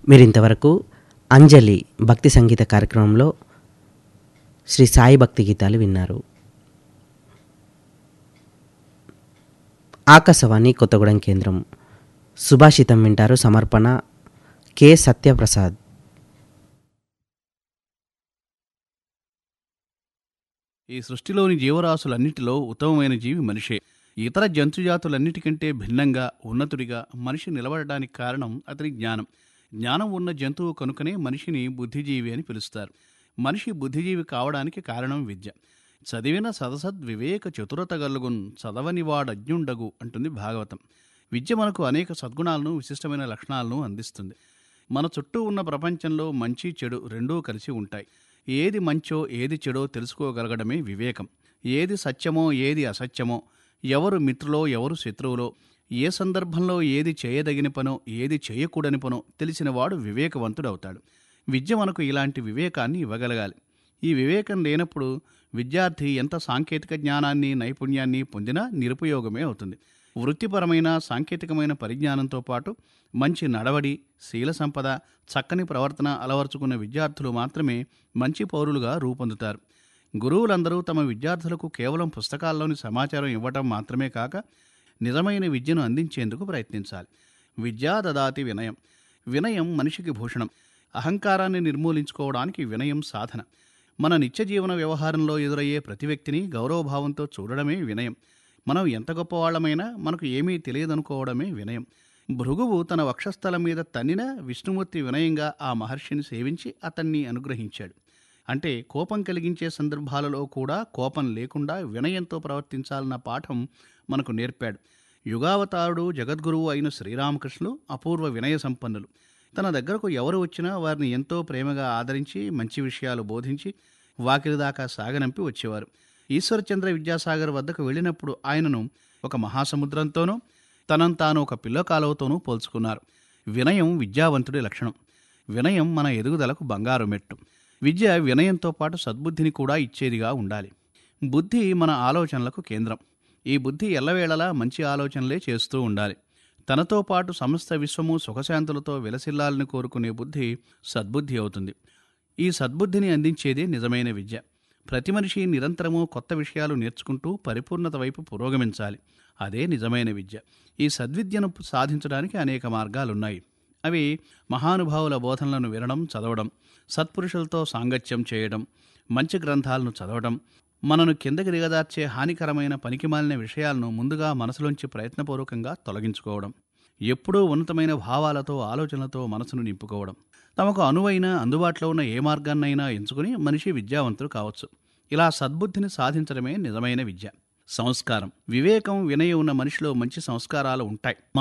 మీరు ఇంతవరకు అంజలి భక్తి సంగీత కార్యక్రమంలో శ్రీ సాయి భక్తి గీతాలు విన్నారు ఆకాశవాణి కొత్తగూడెం కేంద్రం సుభాషితం వింటారు సమర్పణ కె సత్యప్రసాద్ ఈ సృష్టిలోని జీవరాశులన్నిటిలో ఉత్తమమైన జీవి మనిషే ఇతర జంతుజాతులన్నిటికంటే భిన్నంగా ఉన్నతుడిగా మనిషి నిలబడడానికి కారణం అతని జ్ఞానం జ్ఞానం ఉన్న జంతువు కనుకనే మనిషిని బుద్ధిజీవి అని పిలుస్తారు మనిషి బుద్ధిజీవి కావడానికి కారణం విద్య చదివిన సదసద్ వివేక చతురత గలుగున్ చదవని వాడజ్ఞుండగు అంటుంది భాగవతం విద్య మనకు అనేక సద్గుణాలను విశిష్టమైన లక్షణాలను అందిస్తుంది మన చుట్టూ ఉన్న ప్రపంచంలో మంచి చెడు రెండూ కలిసి ఉంటాయి ఏది మంచో ఏది చెడో తెలుసుకోగలగడమే వివేకం ఏది సత్యమో ఏది అసత్యమో ఎవరు మిత్రులో ఎవరు శత్రువులో ఏ సందర్భంలో ఏది చేయదగిన పనో ఏది చేయకూడని పనో తెలిసినవాడు వివేకవంతుడవుతాడు విద్య మనకు ఇలాంటి వివేకాన్ని ఇవ్వగలగాలి ఈ వివేకం లేనప్పుడు విద్యార్థి ఎంత సాంకేతిక జ్ఞానాన్ని నైపుణ్యాన్ని పొందినా నిరుపయోగమే అవుతుంది వృత్తిపరమైన సాంకేతికమైన పరిజ్ఞానంతో పాటు మంచి నడవడి శీల సంపద చక్కని ప్రవర్తన అలవర్చుకున్న విద్యార్థులు మాత్రమే మంచి పౌరులుగా రూపొందుతారు గురువులందరూ తమ విద్యార్థులకు కేవలం పుస్తకాల్లోని సమాచారం ఇవ్వటం మాత్రమే కాక నిజమైన విద్యను అందించేందుకు ప్రయత్నించాలి విద్యా దదాతి వినయం వినయం మనిషికి భూషణం అహంకారాన్ని నిర్మూలించుకోవడానికి వినయం సాధన మన నిత్య జీవన వ్యవహారంలో ఎదురయ్యే ప్రతి వ్యక్తిని గౌరవభావంతో చూడడమే వినయం మనం ఎంత గొప్పవాళ్లమైనా మనకు ఏమీ తెలియదనుకోవడమే వినయం భృగువు తన వక్షస్థలం మీద తన్నిన విష్ణుమూర్తి వినయంగా ఆ మహర్షిని సేవించి అతన్ని అనుగ్రహించాడు అంటే కోపం కలిగించే సందర్భాలలో కూడా కోపం లేకుండా వినయంతో ప్రవర్తించాలన్న పాఠం మనకు నేర్పాడు యుగావతారుడు జగద్గురువు అయిన శ్రీరామకృష్ణులు అపూర్వ వినయ సంపన్నులు తన దగ్గరకు ఎవరు వచ్చినా వారిని ఎంతో ప్రేమగా ఆదరించి మంచి విషయాలు బోధించి వాకిలి దాకా సాగనంపి వచ్చేవారు ఈశ్వరచంద్ర విద్యాసాగర్ వద్దకు వెళ్ళినప్పుడు ఆయనను ఒక మహాసముద్రంతోనూ తనంతాను తాను ఒక పిల్ల కాలువతోనూ పోల్చుకున్నారు వినయం విద్యావంతుడి లక్షణం వినయం మన ఎదుగుదలకు బంగారు మెట్టు విద్య వినయంతో పాటు సద్బుద్ధిని కూడా ఇచ్చేదిగా ఉండాలి బుద్ధి మన ఆలోచనలకు కేంద్రం ఈ బుద్ధి ఎల్లవేళలా మంచి ఆలోచనలే చేస్తూ ఉండాలి తనతో పాటు సమస్త విశ్వము సుఖశాంతులతో విలసిల్లాలని కోరుకునే బుద్ధి సద్బుద్ధి అవుతుంది ఈ సద్బుద్ధిని అందించేదే నిజమైన విద్య ప్రతి మనిషి నిరంతరము కొత్త విషయాలు నేర్చుకుంటూ పరిపూర్ణత వైపు పురోగమించాలి అదే నిజమైన విద్య ఈ సద్విద్యను సాధించడానికి అనేక మార్గాలున్నాయి అవి మహానుభావుల బోధనలను వినడం చదవడం సత్పురుషులతో సాంగత్యం చేయడం మంచి గ్రంథాలను చదవడం మనను కిందకి దిగదార్చే హానికరమైన పనికిమాలిన విషయాలను ముందుగా మనసులోంచి ప్రయత్నపూర్వకంగా తొలగించుకోవడం ఎప్పుడూ ఉన్నతమైన భావాలతో ఆలోచనలతో మనసును నింపుకోవడం తమకు అనువైన అందుబాటులో ఉన్న ఏ మార్గాన్నైనా ఎంచుకుని మనిషి విద్యావంతుడు కావచ్చు ఇలా సద్బుద్ధిని సాధించడమే నిజమైన విద్య సంస్కారం వివేకం వినయం ఉన్న మనిషిలో మంచి సంస్కారాలు ఉంటాయి